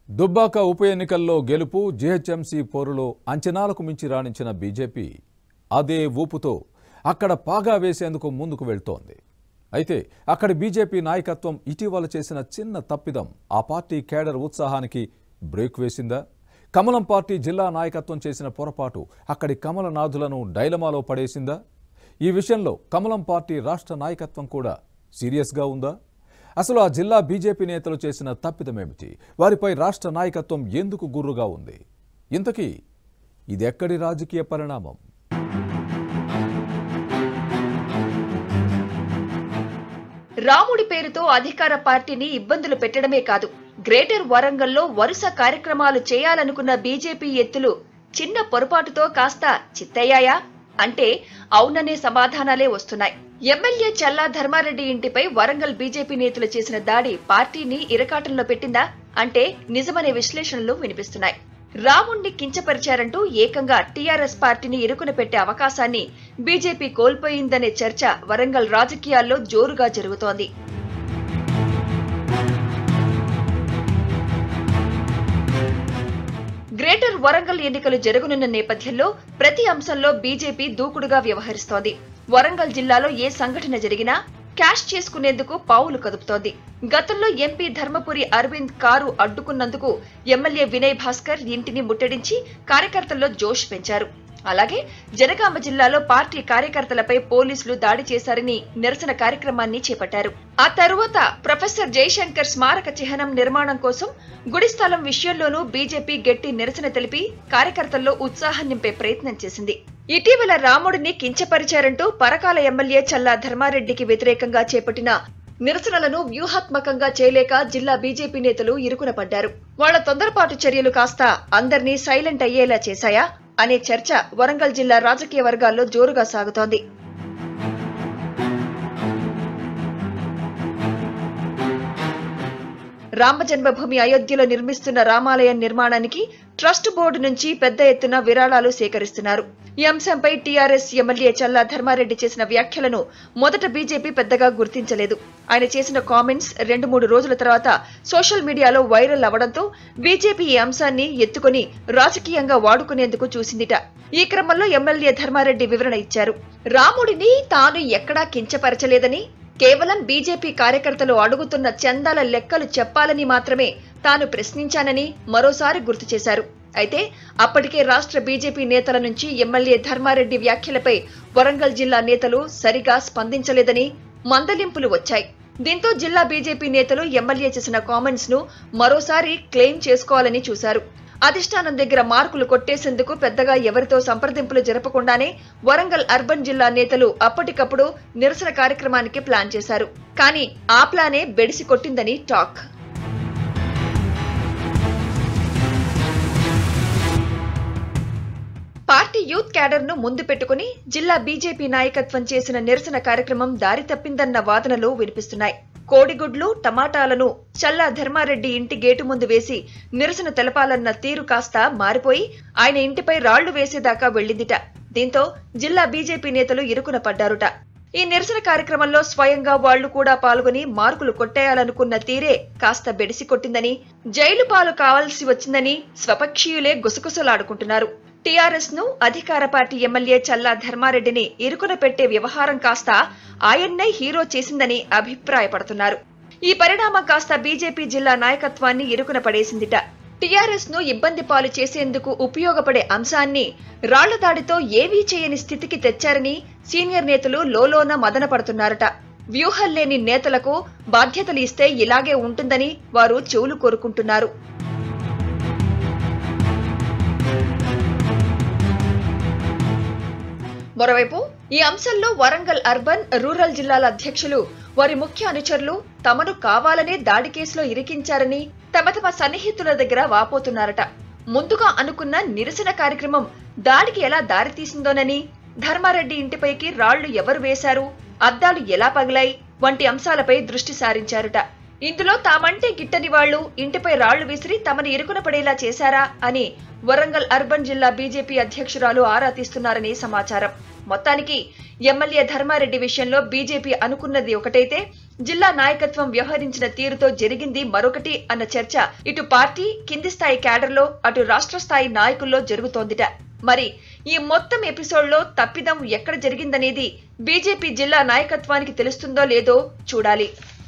దుబ్బాక ఉప ఎన్నికల్లో గెలుపు జీహెచ్ఎంసీ పోరులో అంచనాలకు మించి రాణించిన బీజేపీ అదే ఊపుతో అక్కడ పాగా వేసేందుకు ముందుకు వెళ్తోంది అయితే అక్కడి బీజేపీ నాయకత్వం ఇటీవల చేసిన చిన్న తప్పిదం ఆ పార్టీ కేడర్ ఉత్సాహానికి బ్రేక్ వేసిందా కమలం పార్టీ జిల్లా నాయకత్వం చేసిన పొరపాటు అక్కడి కమలనాథులను డైలమాలో పడేసిందా ఈ విషయంలో కమలం పార్టీ రాష్ట్ర నాయకత్వం కూడా సీరియస్గా ఉందా అసలు ఆ జిల్లా బీజేపీ నేతలు చేసిన తప్పిదమేమిటి వారిపై రాష్ట్ర నాయకత్వం ఎందుకు గుర్రుగా ఉంది ఇంతకీ ఇది ఎక్కడి రాజకీయ పరిణామం రాముడి పేరుతో అధికార పార్టీని ఇబ్బందులు పెట్టడమే కాదు గ్రేటర్ వరంగల్లో వరుస కార్యక్రమాలు చేయాలనుకున్న బీజేపీ ఎత్తులు చిన్న పొరపాటుతో కాస్త చిత్తయ్యాయా అంటే అవుననే సమాధానాలే వస్తున్నాయి ఎమ్మెల్యే చల్లా ధర్మారెడ్డి ఇంటిపై వరంగల్ బీజేపీ నేతలు చేసిన దాడి పార్టీని ఇరకాటంలో పెట్టిందా అంటే నిజమనే విశ్లేషణలు వినిపిస్తున్నాయి రాముణ్ణి కించపరిచారంటూ ఏకంగా టీఆర్ఎస్ పార్టీని ఇరుకున పెట్టే అవకాశాన్ని బీజేపీ కోల్పోయిందనే చర్చ వరంగల్ రాజకీయాల్లో జోరుగా జరుగుతోంది గ్రేటర్ వరంగల్ ఎన్నికలు జరగనున్న నేపథ్యంలో ప్రతి అంశంలో బీజేపీ దూకుడుగా వ్యవహరిస్తోంది వరంగల్ జిల్లాలో ఏ సంఘటన జరిగినా క్యాష్ చేసుకునేందుకు పావులు కదుపుతోంది గతంలో ఎంపీ ధర్మపురి అరవింద్ కారు అడ్డుకున్నందుకు ఎమ్మెల్యే వినయ్ భాస్కర్ ఇంటిని ముట్టడించి కార్యకర్తల్లో జోష్ పెంచారు అలాగే జనగామ జిల్లాలో పార్టీ కార్యకర్తలపై పోలీసులు దాడి చేశారని నిరసన కార్యక్రమాన్ని చేపట్టారు ఆ తరువాత ప్రొఫెసర్ జయశంకర్ స్మారక చిహ్నం నిర్మాణం కోసం గుడి స్థలం విషయంలోనూ బీజేపీ గట్టి నిరసన తెలిపి కార్యకర్తల్లో ఉత్సాహం నింపే ప్రయత్నం చేసింది ఇటీవల రాముడిని కించపరిచారంటూ పరకాల ఎమ్మెల్యే చల్లా ధర్మారెడ్డికి వ్యతిరేకంగా చేపట్టిన నిరసనలను వ్యూహాత్మకంగా చేయలేక జిల్లా బీజేపీ నేతలు ఇరుకున పడ్డారు వాళ్ల తొందరపాటు చర్యలు కాస్త అందర్నీ సైలెంట్ అయ్యేలా చేశాయా అనే చర్చ వరంగల్ జిల్లా రాజకీయ వర్గాల్లో జోరుగా సాగుతోంది రామ జన్మభూమి అయోధ్యలో నిర్మిస్తున్న రామాలయం నిర్మాణానికి ట్రస్ట్ బోర్డు నుంచి పెద్ద ఎత్తున విరాళాలు సేకరిస్తున్నారు ఈ అంశంపై టీఆర్ఎస్ ఎమ్మెల్యే చల్లా ధర్మారెడ్డి చేసిన వ్యాఖ్యలను మొదట బీజేపీ పెద్దగా గుర్తించలేదు ఆయన చేసిన కామెంట్స్ రెండు మూడు రోజుల తర్వాత సోషల్ మీడియాలో వైరల్ అవడంతో బీజేపీ ఈ అంశాన్ని ఎత్తుకొని రాజకీయంగా వాడుకునేందుకు చూసిందిట ఈ క్రమంలో ఎమ్మెల్యే ధర్మారెడ్డి వివరణ ఇచ్చారు రాముడిని తాను ఎక్కడా కించపరచలేదని కేవలం బీజేపీ కార్యకర్తలు అడుగుతున్న చందాల లెక్కలు చెప్పాలని మాత్రమే తాను ప్రశ్నించానని మరోసారి గుర్తు చేశారు అయితే అప్పటికే రాష్ట్ర బీజేపీ నేతల నుంచి ఎమ్మెల్యే ధర్మారెడ్డి వ్యాఖ్యలపై వరంగల్ జిల్లా నేతలు సరిగా స్పందించలేదని మందలింపులు వచ్చాయి దీంతో జిల్లా బీజేపీ నేతలు ఎమ్మెల్యే చేసిన కామెంట్స్ ను మరోసారి క్లెయిమ్ చేసుకోవాలని చూశారు అధిష్టానం దగ్గర మార్కులు కొట్టేసేందుకు పెద్దగా ఎవరితో సంప్రదింపులు జరపకుండానే వరంగల్ అర్బన్ జిల్లా నేతలు అప్పటికప్పుడు నిరసన కార్యక్రమానికి ప్లాన్ చేశారు కానీ ఆ ప్లానే బెడిసి కొట్టిందని టాక్ పార్టీ యూత్ క్యాడర్ ను ముందు పెట్టుకుని జిల్లా బీజేపీ నాయకత్వం చేసిన నిరసన కార్యక్రమం దారి తప్పిందన్న వాదనలు వినిపిస్తున్నాయి కోడిగుడ్లు టమాటాలను చల్లా ధర్మారెడ్డి ఇంటి గేటు ముందు వేసి నిరసన తెలపాలన్న తీరు కాస్త మారిపోయి ఆయన ఇంటిపై రాళ్లు వేసేదాకా వెళ్లిందిట దీంతో జిల్లా బీజేపీ నేతలు ఇరుకున పడ్డారుట ఈ నిరసన కార్యక్రమంలో స్వయంగా వాళ్లు కూడా పాల్గొని మార్కులు కొట్టేయాలనుకున్న తీరే కాస్త బెడిసి కొట్టిందని జైలు పాలు కావాల్సి వచ్చిందని స్వపక్షీయులే గుసగుసలాడుకుంటున్నారు టీఆర్ఎస్ ను అధికార పార్టీ ఎమ్మెల్యే చల్లా ధర్మారెడ్డిని ఇరుకున పెట్టే వ్యవహారం కాస్త ఆయన్నే హీరో చేసిందని అభిప్రాయపడుతున్నారు ఈ పరిణామం కాస్త బీజేపీ జిల్లా నాయకత్వాన్ని ఇరుకున పడేసిందిట టీఆర్ఎస్ ను ఇబ్బంది పాలు చేసేందుకు ఉపయోగపడే అంశాన్ని రాళ్ల దాడితో ఏవీ చేయని స్థితికి తెచ్చారని సీనియర్ నేతలు లోలోన మదన పడుతున్నారట వ్యూహం లేని నేతలకు బాధ్యతలు ఇస్తే ఇలాగే ఉంటుందని వారు చెవులు కోరుకుంటున్నారు మరోవైపు ఈ అంశంలో వరంగల్ అర్బన్ రూరల్ జిల్లాల అధ్యక్షులు వారి ముఖ్య అనుచరులు తమను కావాలనే దాడి కేసులో ఇరికించారని తమ తమ సన్నిహితుల దగ్గర వాపోతున్నారట ముందుగా అనుకున్న నిరసన కార్యక్రమం దాడికి ఎలా దారితీసిందోనని ధర్మారెడ్డి ఇంటిపైకి రాళ్లు ఎవరు వేశారు అద్దాలు ఎలా పగిలాయి వంటి అంశాలపై దృష్టి సారించారట ఇందులో తామంటే గిట్టని వాళ్లు ఇంటిపై రాళ్లు విసిరి తమను ఇరుకున పడేలా చేశారా అని వరంగల్ అర్బన్ జిల్లా బీజేపీ అధ్యక్షురాలు ఆరా తీస్తున్నారని సమాచారం మొత్తానికి ఎమ్మెల్యే ధర్మారెడ్డి విషయంలో బీజేపీ అనుకున్నది ఒకటైతే జిల్లా నాయకత్వం వ్యవహరించిన తీరుతో జరిగింది మరొకటి అన్న చర్చ ఇటు పార్టీ కింది స్థాయి క్యాడర్లో అటు రాష్ట్ర స్థాయి నాయకుల్లో జరుగుతోందిట మరి ఈ మొత్తం ఎపిసోడ్లో తప్పిదం ఎక్కడ జరిగిందనేది బీజేపీ జిల్లా నాయకత్వానికి తెలుస్తుందో లేదో చూడాలి